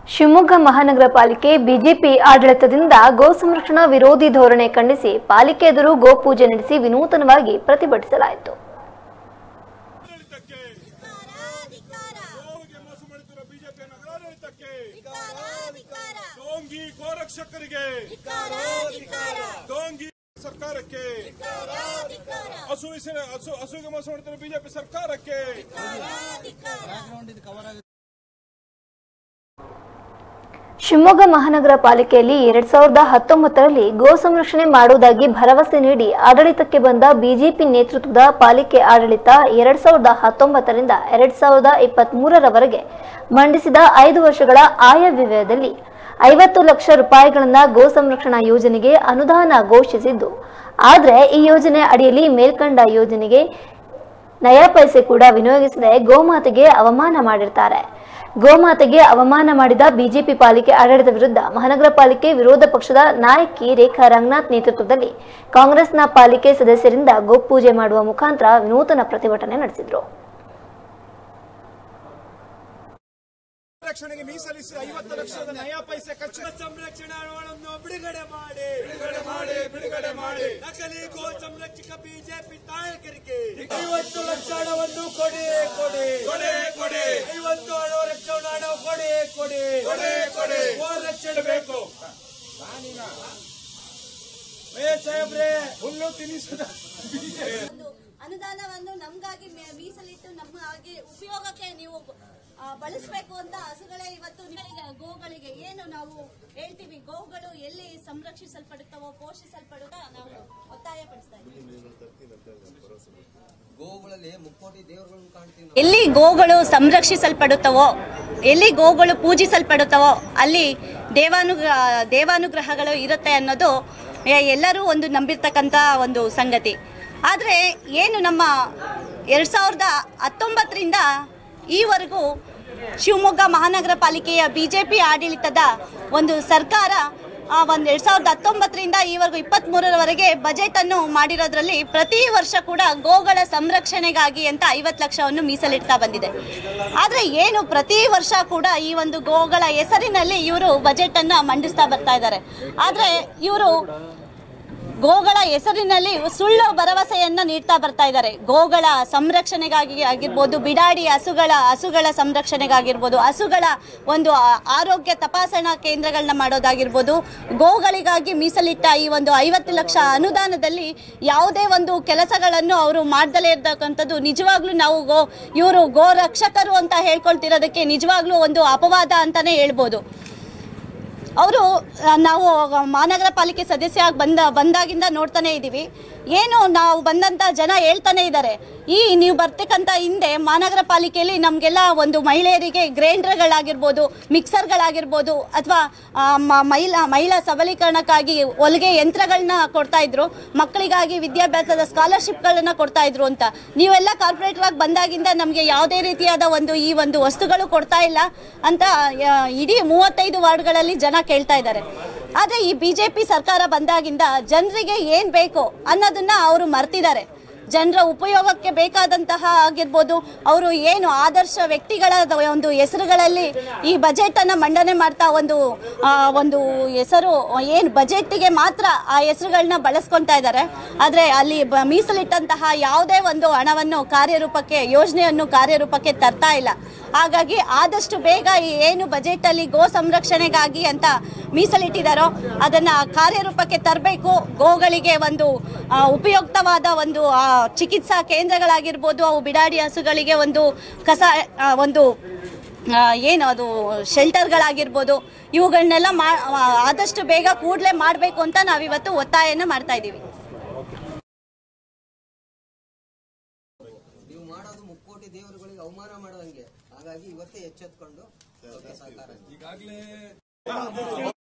ಶಿವಮೊಗ್ಗ ಮಹಾನಗರ ಪಾಲಿಕೆ ಬಿಜೆಪಿ ಆಡಳಿತದಿಂದ ಗೋ ಸಂರಕ್ಷಣಾ ವಿರೋಧಿ ಧೋರಣೆ ಖಂಡಿಸಿ ಪಾಲಿಕೆ ಎದುರು ಗೋಪೂಜೆ ನಡೆಸಿ ವಿನೂತನವಾಗಿ ಪ್ರತಿಭಟಿಸಲಾಯಿತು ಆಡಳಿತಕ್ಕೆ ಗೋವಿಗೆ ಮೋಸ ಮಾಡುತ್ತಿರುವ ಬಿಜೆಪಿ ನಗರಾಡಳಿತಕ್ಕೆ ಡೋಂಗಿ ಗೋರಕ್ಷಕರಿಗೆ ಡೋಂಗಿ ಸರ್ಕಾರಕ್ಕೆ ಹಸುವಿನ ಹಸು ಹಸುವಿಗೆ ಮೋಸ ಮಾಡುತ್ತಿರುವ ಬಿಜೆಪಿ ಸರ್ಕಾರಕ್ಕೆ ಶಿವಮೊಗ್ಗ ಮಹಾನಗರ ಪಾಲಿಕೆಯಲ್ಲಿ ಎರಡ್ ಸಾವಿರದ ಹತ್ತೊಂಬತ್ತರಲ್ಲಿ ಗೋ ಸಂರಕ್ಷಣೆ ಮಾಡುವುದಾಗಿ ಭರವಸೆ ನೀಡಿ ಆಡಳಿತಕ್ಕೆ ಬಂದ ಬಿಜೆಪಿ ನೇತೃತ್ವದ ಪಾಲಿಕೆ ಆಡಳಿತ ಎರಡ್ ಸಾವಿರದ ಹತ್ತೊಂಬತ್ತರಿಂದ ಎರಡ್ ಸಾವಿರದ ಇಪ್ಪತ್ತ್ ಮೂರರವರೆಗೆ ಮಂಡಿಸಿದ ಐದು ವರ್ಷಗಳ ಆಯವ್ಯಯದಲ್ಲಿ ಐವತ್ತು ಲಕ್ಷ ರೂಪಾಯಿಗಳನ್ನ ಗೋ ಸಂರಕ್ಷಣಾ ಯೋಜನೆಗೆ ಅನುದಾನ ಘೋಷಿಸಿದ್ದು ಆದರೆ ಈ ಯೋಜನೆ ಅಡಿಯಲ್ಲಿ ಮೇಲ್ಕಂಡ ಯೋಜನೆಗೆ ನಯಾ ಪೈಸೆ ಕೂಡ ವಿನಿಯೋಗಿಸದೆ ಗೋಮಾತೆಗೆ ಅವಮಾನ ಮಾಡಿರ್ತಾರೆ ಗೋಮಾತೆಗೆ ಅವಮಾನ ಮಾಡಿದ ಬಿಜೆಪಿ ಪಾಲಿಕೆ ಆಡಳಿತ ವಿರುದ್ಧ ಮಹಾನಗರ ಪಾಲಿಕೆ ವಿರೋಧ ಪಕ್ಷದ ನಾಯಕಿ ರೇಖಾ ರಂಗನಾಥ್ ನೇತೃತ್ವದಲ್ಲಿ ಕಾಂಗ್ರೆಸ್ನ ಪಾಲಿಕೆ ಸದಸ್ಯರಿಂದ ಗೋಪೂಜೆ ಮಾಡುವ ಮುಖಾಂತರ ವಿನೂತನ ಪ್ರತಿಭಟನೆ ನಡೆಸಿದರು ರಕ್ಷಣೆಗೆ ಮೀಸಲಿಸಿ ಐವತ್ತು ಲಕ್ಷದ ನಯಾ ಪೈಸೆ ಖರ್ಚು ಸಂರಕ್ಷಣಾ ಹಣವನ್ನು ಬಿಡುಗಡೆ ಮಾಡಿ ಬಿಡುಗಡೆ ಮಾಡಿ ಬಿಡುಗಡೆ ಮಾಡಿ ನಕಲಿ ಗೋ ಸಂರಕ್ಷಕ ಬಿಜೆಪಿ ನಾಯಕರಿಗೆ ಐವತ್ತು ಲಕ್ಷ ಹಣವನ್ನು ಕೊಡಿ ಕೊಡಿ ಕೊಡೆ ಕೊಡೆ ಐವತ್ತು ಹಣ ಲಕ್ಷ ಹಣ ಕೊಡಿ ಕೊಡಿ ಕೊಡೆ ಕೊಡೆ ಗೋ ರಕ್ಷಣೆ ಬೇಕು ಬೇಕು ಏ ಸಾಹೇಬ್ರೆ ಹುಲ್ಲು ತಿನ್ನಿಸದ ಒಂದು ಅನುದಾನವನ್ನು ನಮ್ಗಾಗಿ ಮೀ- ಮೀಸಲಿಟ್ಟು ನಮ್ಗಾಗಿ ಉಪಯೋಗಕ್ಕೆ ನೀವು ಆ, ಬಳಸಬೇಕು ಅಂತ ಹಸುಗಳೇ ಇವತ್ತು ನಿಮಗೆ ಗೋಗಳಿಗೆ ಏನು ನಾವು ಹೇಳ್ತೀವಿ ಗೋಗಳು ಎಲ್ಲಿ ಸಂರಕ್ಷಿಸಲ್ಪಡುತ್ತವೋ ಪೋಷಿಸಲ್ಪಡುತ್ತ ನಾವು ಒತ್ತಾಯ ಪಡಿಸ್ತಾ ಇದ್ದೀವಿ ಗೋವುಗಳಲ್ಲಿ ಮುಕ್ಕೋಟಿ ದೇವರುಗಳನ್ನು ಕಾಣ್ತೀವಿ ನಾವು. ಎಲ್ಲಿ ಗೋಗಳು ಸಂರಕ್ಷಿಸಲ್ಪಡುತ್ತವೋ ಎಲ್ಲಿ ಗೋಗಳು ಪೂಜಿಸಲ್ಪಡುತ್ತವೋ ಅಲ್ಲಿ ದೇವಾನುಗ್ರಹ ದೇವಾನುಗ್ರಹಗಳು ಇರುತ್ತೆ ಅನ್ನೋದು ಎ- ಎಲ್ಲರೂ ಒಂದು ನಂಬಿರ್ತಕ್ಕಂಥ ಒಂದು ಸಂಗತಿ ಆದರೆ ಏನು ನಮ್ಮ ಎರಡು ಸಾವಿರದ ಹತ್ತೊಂಬತ್ತರಿಂದ ಈವರೆಗೂ ಶಿವಮೊಗ್ಗ ಮಹಾನಗರ ಪಾಲಿಕೆಯ ಬಿ ಜೆ ಪಿ ಆಡಳಿತದ ಒಂದು ಸರ್ಕಾರ ಆ, ಒಂದು ಎರಡು ಸಾವಿರದ ಹತ್ತೊಂಬತ್ತರಿಂದ ಈವರೆಗೂ ಇಪ್ಪತ್ತ್ಮೂರರವರೆಗೆ ಬಜೆಟನ್ನು ಮಾಡಿರೋದ್ರಲ್ಲಿ ಪ್ರತಿ ವರ್ಷ ಕೂಡ ಗೋಗಳ ಸಂರಕ್ಷಣೆಗಾಗಿ ಅಂತ ಐವತ್ತು ಲಕ್ಷವನ್ನು ಮೀಸಲಿಡ್ತಾ ಬಂದಿದೆ ಆದರೆ ಏನು ಪ್ರತಿ ವರ್ಷ ಕೂಡ ಈ ಒಂದು ಗೋಗಳ ಹೆಸರಿನಲ್ಲಿ ಇವರು ಬಜೆಟನ್ನು ಮಂಡಿಸ್ತಾ ಬರ್ತಾ ಇದ್ದಾರೆ ಆದರೆ ಇವರು ಗೋಗಳ ಹೆಸರಿನಲ್ಲಿ ಸುಳ್ಳು ಭರವಸೆಯನ್ನ ನೀಡ್ತಾ ಬರ್ತಾ ಇದ್ದಾರೆ ಗೋಗಳ ಸಂರಕ್ಷಣೆಗಾಗಿ ಆಗಿರ್ಬೋದು ಬಿಡಾಡಿ ಹಸುಗಳ ಹಸುಗಳ ಸಂರಕ್ಷಣೆಗಾಗಿರ್ಬೋದು ಹಸುಗಳ ಒಂದು ಆ- ಆರೋಗ್ಯ ತಪಾಸಣಾ ಕೇಂದ್ರಗಳನ್ನ ಮಾಡೋದಾಗಿರ್ಬೋದು ಗೋಗಳಿಗಾಗಿ ಮೀಸಲಿಟ್ಟ ಈ ಒಂದು ಐವತ್ತು ಲಕ್ಷ ಅನುದಾನದಲ್ಲಿ ಯಾವುದೇ ಒಂದು ಕೆಲಸಗಳನ್ನು ಅವರು ಮಾಡ್ದಲೇ ಇರ್ತಕ್ಕಂಥದ್ದು ನಿಜವಾಗ್ಲೂ ನಾವು ಗೋ ಇವರು ಗೋ ರಕ್ಷಕರು ಅಂತ ಹೇಳ್ಕೊಳ್ತಿರೋದಕ್ಕೆ ನಿಜವಾಗ್ಲೂ ಒಂದು ಅಪವಾದ ಅಂತಾನೆ ಹೇಳ್ಬೋದು ಅವರು ನಾವು ಮಹಾನಗರ ಪಾಲಿಕೆ ಸದಸ್ಯ ಆಗಿ ಬಂದ ಬಂದಾಗಿಂದ ನೋಡ್ತಾನೆ ಇದ್ದೀವಿ ಏನು ನಾವು ಬಂದಂಥ ಜನ ಹೇಳ್ತಾನೆ ಇದ್ದಾರೆ ಈ ನೀವು ಬರ್ತಕ್ಕಂಥ ಹಿಂದೆ ಮಹಾನಗರ ಪಾಲಿಕೆಯಲ್ಲಿ ನಮಗೆಲ್ಲ ಒಂದು ಮಹಿಳೆಯರಿಗೆ ಗ್ರೈಂಡರ್ಗಳಾಗಿರ್ಬೋದು ಮಿಕ್ಸರ್ಗಳಾಗಿರ್ಬೋದು ಅಥವಾ ಮಹಿಳಾ ಮಹಿಳಾ ಸಬಲೀಕರಣಕ್ಕಾಗಿ ಹೊಲಿಗೆ ಯಂತ್ರಗಳನ್ನ ಕೊಡ್ತಾ ಇದ್ರು ಮಕ್ಕಳಿಗಾಗಿ ವಿದ್ಯಾಭ್ಯಾಸದ ಸ್ಕಾಲರ್ಶಿಪ್ಗಳನ್ನ ಕೊಡ್ತಾ ಇದ್ರು ಅಂತ ನೀವೆಲ್ಲ ಕಾರ್ಪೊರೇಟರ್ ಆಗಿ ಬಂದಾಗಿಂದ ನಮಗೆ ಯಾವುದೇ ರೀತಿಯಾದ ಒಂದು ಈ ಒಂದು ವಸ್ತುಗಳು ಕೊಡ್ತಾ ಇಲ್ಲ ಅಂತ ಆ, ಇಡೀ ಮೂವತ್ತೈದು ವಾರ್ಡ್ಗಳಲ್ಲಿ ಜನ ಕೇಳ್ತಾ ಇದ್ದಾರೆ ಆದರೆ ಈ ಬಿ ಜೆ ಪಿ ಸರ್ಕಾರ ಬಂದಾಗಿಂದ ಜನರಿಗೆ ಏನು ಬೇಕು ಅನ್ನೋದನ್ನ ಅವರು ಮರ್ತಿದ್ದಾರೆ ಜನರ ಉಪಯೋಗಕ್ಕೆ ಬೇಕಾದಂತಹ ಆಗಿರ್ಬೋದು ಅವರು ಏನು ಆದರ್ಶ ವ್ಯಕ್ತಿಗಳ ಒಂದು ಹೆಸರುಗಳಲ್ಲಿ ಈ ಬಜೆಟ್ ಅನ್ನ ಮಂಡನೆ ಮಾಡ್ತಾ ಒಂದು ಆ, ಒಂದು ಹೆಸರು ಏನು ಬಜೆಟ್ಗೆ ಮಾತ್ರ ಆ ಹೆಸರುಗಳನ್ನ ಬಳಸ್ಕೊತಾ ಇದ್ದಾರೆ ಆದರೆ ಅಲ್ಲಿ ಬ- ಮೀಸಲಿಟ್ಟಂತಹ ಯಾವುದೇ ಒಂದು ಹಣವನ್ನು ಕಾರ್ಯರೂಪಕ್ಕೆ ಯೋಜನೆಯನ್ನು ಕಾರ್ಯರೂಪಕ್ಕೆ ತರ್ತಾ ಇಲ್ಲ ಹಾಗಾಗಿ ಆದಷ್ಟು ಬೇಗ ಈ ಏನು ಬಜೆಟ್ ಅಲ್ಲಿ ಗೋ ಸಂರಕ್ಷಣೆಗಾಗಿ ಅಂತ ಮೀಸಲಿಟ್ಟಿದ್ದಾರೋ ಅದನ್ನ ಕಾರ್ಯರೂಪಕ್ಕೆ ತರಬೇಕು ಗೋಗಳಿಗೆ ಒಂದು ಆ, ಉಪಯುಕ್ತವಾದ ಒಂದು ಆ, ಚಿಕಿತ್ಸಾ ಕೇಂದ್ರಗಳಾಗಿರ್ಬೋದು ಅವು ಬಿಡಾಡಿ ಹಸುಗಳಿಗೆ ಒಂದು ಕಸ ಆ, ಒಂದು ಆ, ಏನು ಅದು ಶೆಲ್ಟರ್ಗಳಾಗಿರ್ಬೋದು ಇವುಗಳನ್ನೆಲ್ಲ ಮಾ ಆ, ಆದಷ್ಟು ಬೇಗ ಕೂಡಲೇ ಮಾಡಬೇಕು ಅಂತ ನಾವಿವತ್ತು ಒತ್ತಾಯನ ಮಾಡ್ತಾ ಇದ್ದೀವಿ ನೀವು ಮಾಡೋದು ಮುಕ್ಕೋಟಿ ದೇವರುಗಳಿಗೆ ಅವಮಾನ ಮಾಡೋದಂಗೆ ಹಾಗಾಗಿ ಇವತ್ತೇ ಎಚ್ಚೆತ್ಕೊಂಡು ಸಹಕಾರ